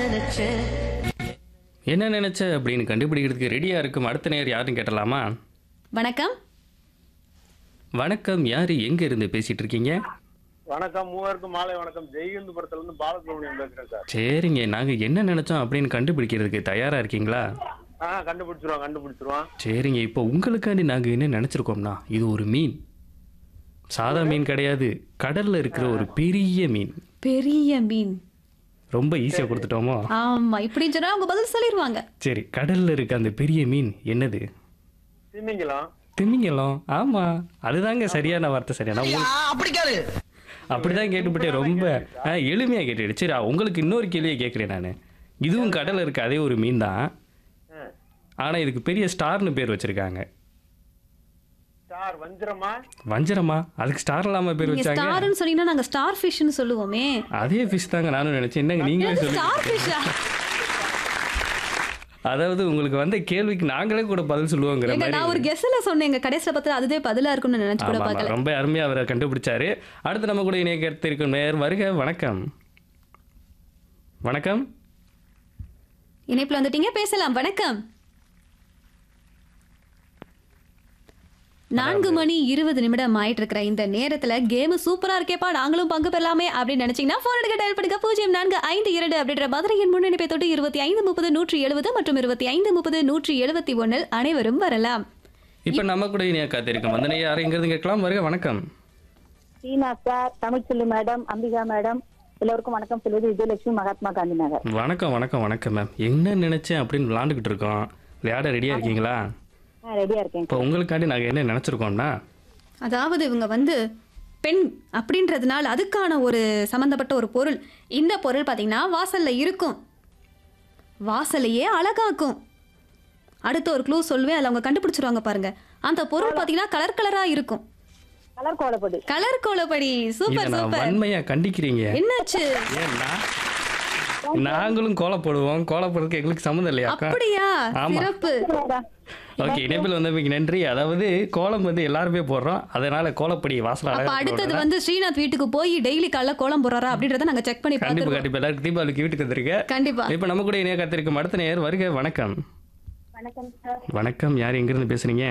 என்ன நினைச்ச அப்படின்னு கண்டுபிடிக்கிறதுக்கு ரெடியா இருக்கும் அடுத்த நேர் யாருன்னு கேட்டலாமா வணக்கம் வணக்கம் யாரு எங்க இருந்து பேசிட்டு இருக்கீங்க வணக்கம் மூவருக்கும் மாலை வணக்கம் ஜெய்ஹிந்த் படத்துல இருந்து பாலசுப்ரமணியம் பேசுறேன் சார் சரிங்க நாங்க என்ன நினைச்சோம் அப்படின்னு கண்டுபிடிக்கிறதுக்கு தயாரா இருக்கீங்களா ஆ கண்டுபிடிச்சிருவோம் கண்டுபிடிச்சிருவோம் சரிங்க இப்போ உங்களுக்காண்டி நாங்க என்ன நினைச்சிருக்கோம்னா இது ஒரு மீன் சாதா மீன் கிடையாது கடல்ல இருக்கிற ஒரு பெரிய மீன் பெரிய மீன் ரொம்ப ஈஸியா கொடுத்துட்டோமோ ஆமா இப்படின்னு சொன்னா அவங்க பதில் சொல்லிடுவாங்க சரி கடல்ல இருக்க அந்த பெரிய மீன் என்னது திமிங்கலம் திமிங்கலம் ஆமா அதுதாங்க சரியான வார்த்தை சரியான அப்படிக்காரு அப்படிதான் கேட்டுப்பட்டே ரொம்ப ஆ, எளிமையா கேட்டுடு சரி உங்களுக்கு இன்னொரு கேள்வியை கேட்குறேன் நான் இதுவும் கடல்ல இருக்க அதே ஒரு மீன் தான் ஆ. ஆனா இதுக்கு பெரிய ஸ்டார்னு பேர் வச்சிருக்காங்க ஸ்டார் வஞ்சிரமா வஞ்சரமா அதுக்கு ஸ்டார் இல்லாம பேர் நீங்க வச்சாங்க ஸ்டார்னு சொன்னீங்கன்னா நாங்க ஸ்டார் ஃபிஷ்னு சொல்லுவோமே அதே ஃபிஷ் தாங்க நானும் நினைச்சேன் என்னங்க நீங்களே சொல்லி ஸ்டார் ஃபிஷ்ஷா அதாவது உங்களுக்கு வந்த கேள்விக்கு நாங்களே கூட பதில் சொல்லுவோங்கிற எங்க மாதிரி நான் ஒரு கெஸ்ல சொன்னேங்க கடைசியில பார்த்தா அதுவே பதிலா இருக்கும்னு நினைச்சு கூட ஆமா, ஆமா. பார்க்கல ரொம்ப அருமையா அவரை கண்டுபிடிச்சாரு அடுத்து நம்ம கூட இணைய கருத்திருக்கும் நேர் வருக வணக்கம் வணக்கம் இணைப்புல வந்துட்டீங்க பேசலாம் வணக்கம் நான்கு மணி இருபது நிமிடம் ஆயிட்டு இருக்கிற இந்த நேரத்துல கேம் சூப்பரா இருக்கேப்பா நாங்களும் பங்கு பெறலாமே அப்படின்னு நினைச்சீங்கன்னா போன் எடுக்க டயல் பண்ணுங்க பூஜ்ஜியம் நான்கு ஐந்து இரண்டு அப்படின்ற மதுரையின் முன்னணிப்பை தொட்டு இருபத்தி ஐந்து முப்பது நூற்றி எழுபது மற்றும் இருபத்தி ஐந்து முப்பது நூற்றி எழுபத்தி ஒன்னில் அனைவரும் வரலாம் இப்ப நம்ம கூட இணைய காத்திருக்கும் வந்தனை யாருங்கிறது கேட்கலாம் வருக வணக்கம் Seena sir Tamilselvi madam Ambika madam எல்லோருக்கும் வணக்கம் சொல்வது விஜயலட்சுமி மகாத்மா காந்தி நகர் வணக்கம் வணக்கம் வணக்கம் மேம் என்ன நினைச்சேன் அப்படின்னு விளாண்டுக்கிட்டு இருக்கோம் விளையாட ரெடியா இருக்கீங்களா நான் ரெடியா இருக்கேன் இப்போ உங்களுக்காண்டி நாங்க என்ன நினைச்சிருக்கோம்னா அதாவது இவங்க வந்து பெண் அப்படின்றதுனால அதுக்கான ஒரு சம்மந்தப்பட்ட ஒரு பொருள் இந்த பொருள் பார்த்தீங்கன்னா வாசல்ல இருக்கும் வாசலையே அழகாக்கும் அடுத்த ஒரு க்ளூ சொல்வேன் அதில் அவங்க கண்டுபிடிச்சிருவாங்க பாருங்க அந்த பொருள் பார்த்தீங்கன்னா கலர் கலரா இருக்கும் கலர் கோலப்படு கலர் கோலப்படி இதை சூப்பர் நான் சூப்பர் வன்மையா கண்டிக்கிறீங்க என்னாச்சு ஏன்னா நாங்களும் கோலம் போடுவோம் கோலம் போடுறதுக்கு எங்களுக்கு சம்மந்தம் இல்லையா அக்கா அப்படியா ஆமா. சிறப்பு ஓகே இணைப்பில் வந்தமைக்கு நன்றி அதாவது கோலம் வந்து எல்லாருமே போடுறோம் அதனால கோலப்படி வாசல் அப்ப அழகா அடுத்தது இருக்கணும். வந்து ஸ்ரீநாத் வீட்டுக்கு போய் டெய்லி காலைல கோலம் போடுறாரா அப்படின்றத நாங்க செக் பண்ணி கண்டிப்பா பார்த்துருவோம் கண்டிப்பா எல்லாருக்கும் தீபாவளிக்கு வீட்டுக்கு வந்திருக்க கண்டிப்பா இப்ப நம்ம கூட இணைய காத்திருக்கும் அடுத்த நேயர் வருக வணக்கம் வணக்கம் சார் வணக்கம் யார் எங்கிருந்து பேசுறீங்க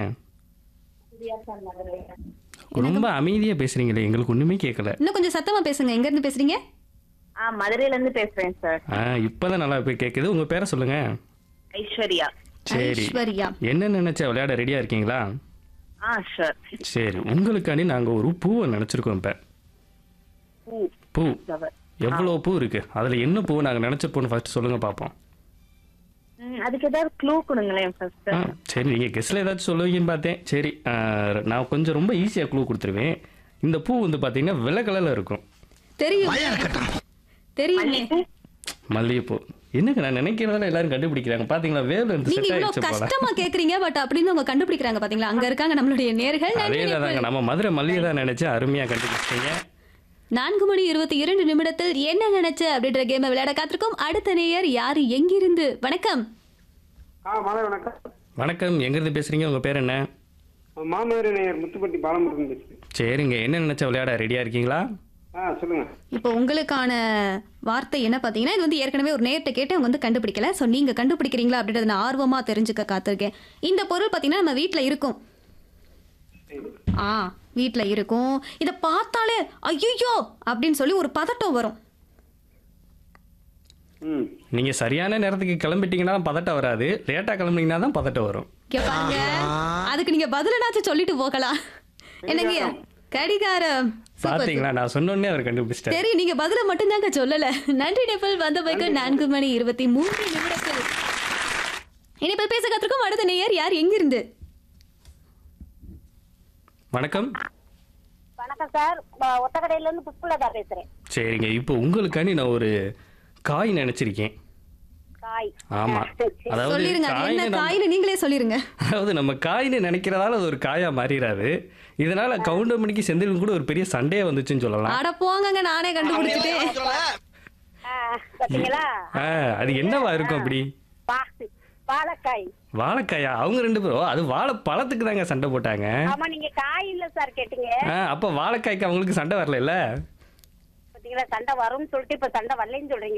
ரொம்ப அமைதியா பேசுறீங்களே எங்களுக்கு ஒண்ணுமே கேட்கல இன்னும் கொஞ்சம் சத்தமா பேசுங்க எங்க இருந்து பேசுறீங்க ஆ மதுரையில இருந்து பேசுறேன் சார் ஆ இப்பதான் நல்லா போய் கேக்குது உங்க பேரை சொல்லுங்க ஐஸ்வர்யா சரி ஐஸ்வர்யா என்ன நினைச்ச விளையாட ரெடியா இருக்கீங்களா ஆ சார் சரி உங்களுக்காண்டி நாங்க ஒரு பூவை நினைச்சிருக்கோம் இப்ப பூ எவ்வளவு பூ இருக்கு அதுல என்ன பூ நாங்க நினைச்ச பூன்னு ஃபர்ஸ்ட் சொல்லுங்க பாப்போம் அதுக்கு ஏதாவது க்ளூ கொடுங்களேன் ஃபர்ஸ்ட் ஆ, சரி நீங்க கெஸ்ட்ல ஏதாச்சும் சொல்லுவீங்கன்னு பார்த்தேன் சரி ஆ, நான் கொஞ்சம் ரொம்ப ஈஸியா க்ளூ கொடுத்துருவேன் இந்த பூ வந்து பாத்தீங்கன்னா வெள்ளை கலர்ல இருக்கும் தெரியும் தெரியுமே மல்லிகைப்பூ என்னங்க நான் நினைக்கிறதால எல்லாரும் கண்டுபிடிக்கிறாங்க பாத்தீங்களா வேவ்ல இருந்து நீங்க செட் இவ்வளவு ஆயிடுச்சு போல கஷ்டமா கேக்குறீங்க பட் அப்படின்னு அவங்க கண்டுபிடிக்கிறாங்க பாத்தீங்களா அங்க இருக்காங்க நம்மளுடைய நேர்கள் நன்றி அதே தாங்க நம்ம மதுரை மல்லிகை தான் நினைச்சேன் அருமையா கண்டுபிடிச்சீங்க நான்கு மணி இருபத்தி இரண்டு நிமிடத்தில் என்ன நினைச்ச அப்படின்ற கேமை விளையாட காத்திருக்கும் அடுத்த நேயர் யாரு எங்கிருந்து வணக்கம் ஆ மாலை வணக்கம் வணக்கம் எங்கிருந்து பேசுறீங்க உங்க பேர் என்ன மாமதுரை நேயர் முத்துப்பட்டி பாலமுருகன் பேசுறேன் சரிங்க என்ன நினைச்ச விளையாட ரெடியா இருக்கீங்களா ஆ சொல்லுங்க இப்போ உங்களுக்கான வார்த்தை என்ன பார்த்தீங்கன்னா இது வந்து ஏற்கனவே ஒரு நேர்கிட்ட கேட்டு அவங்க வந்து கண்டுபிடிக்கல ஸோ நீங்கள் கண்டுபிடிக்கிறீங்களா அப்படின்றத நான் ஆர்வமாக தெரிஞ்சுக்க காத்திருக்கேன் இந்த பொருள் பார்த்தீங்கன்னா நம்ம வீட்டில் இருக்கும் ஆ வீட்டில் இருக்கும் இதை பார்த்தாலே ஐயோ அப்படின்னு சொல்லி ஒரு பதட்டம் வரும் ம் நீங்க சரியான நேரத்துக்கு கிளம்பிட்டீங்கன்னா பதட்டம் வராது லேட்டா கிளம்புனீங்கன்னா தான் பதட்டம் வரும் கேட்பாங்க அதுக்கு நீங்கள் பதிலனாச்சும் சொல்லிட்டு போகலாம் என்னங்க கடிகாரம் சூப்பர் பாத்தீங்களா நான் சொன்னோடனே அவர் கண்டுபிடிச்சிட்டாரு சரி நீங்க பதில மட்டும்தாங்க சொல்லல நன்றி நெப்பல் வந்த பைக்கு நான்கு மணி இருபத்தி மூன்று நிமிடத்தில் இனிப்பல் பேச கத்திருக்கும் அடுத்த நேயர் யார் எங்கிருந்து வணக்கம் வணக்கம் சார் ஒத்தக்கடையில இருந்து புஷ்பலதா பேசுறேன் சரிங்க இப்போ உங்களுக்காண்டி நான் ஒரு காய் நினைச்சிருக்கேன் காய் ஆமா அதாவது சொல்லிருங்க அது காய்னு என்ன நம்ம- காயின்னு நீங்களே சொல்லிருங்க அதாவது நம்ம காய்னு நினைக்கிறதால அது ஒரு காயா மாறிடாது இதனால கவுண்டமணிக்கு செந்திலும் கூட ஒரு பெரிய சண்டையே வந்துச்சுன்னு சொல்லலாம் அட போங்கங்க நானே கண்டுபிடிச்சிட்டேன் ஆ, பாத்தீங்களா ஆ, அது என்னவா இருக்கும் அப்படி பா பாலக்காய் வாழைக்காயா அவங்க ரெண்டு பேரும் அது வாழை பழத்துக்கு தாங்க சண்டை போட்டாங்க ஆமா நீங்க காய் இல்ல சார் கேட்டீங்க ஆ, அப்ப வாழைக்காய்க்கு அவங்களுக்கு சண்டை வரல பாத்தீங்களா சண்டை வரும்னு சொல்லிட்டு இப்ப சண்டை வரலைன்னு சொல்றீங்க